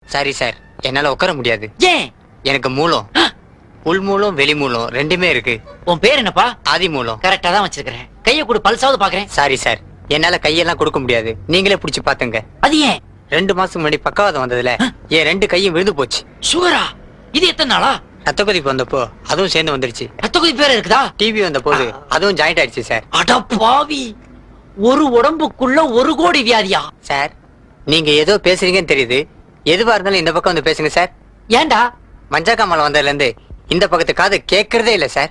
sorry sir என்னால உட்கார முடியாது ஏன் எனக்கு மூலம் உள் மூலம் வெளி மூலம் ரெண்டுமே இருக்கு உன் பேர் என்னப்பா ஆதி மூலம் கரெக்டா தான் வச்சிருக்கிறேன் கைய கொடு பல்சாவது பாக்குறேன் சாரி சார் என்னால கையெல்லாம் கொடுக்க முடியாது நீங்களே புடிச்சு பாத்துங்க அது ஏன் ரெண்டு மாசம் முன்னாடி பக்கவாதம் வந்ததுல என் ரெண்டு கையும் விழுந்து போச்சு சுகரா இது எத்தனை நாளா ரத்த கொதிப்பு வந்தப்போ அதுவும் சேர்ந்து வந்துருச்சு ரத்த கொதிப்பு வேற இருக்குதா டிவி வந்த போது அதுவும் ஜாயிண்ட் ஆயிடுச்சு சார் அட பாவி ஒரு உடம்புக்குள்ள ஒரு கோடி வியாதியா சார் நீங்க ஏதோ பேசுறீங்கன்னு தெரியுது எதுவா இருந்தாலும் இந்த பக்கம் வந்து பேசுங்க சார் ஏன்டா மஞ்சக்காமலை வந்ததுல இருந்து இந்த பக்கத்து காது கேட்கறதே இல்ல சார்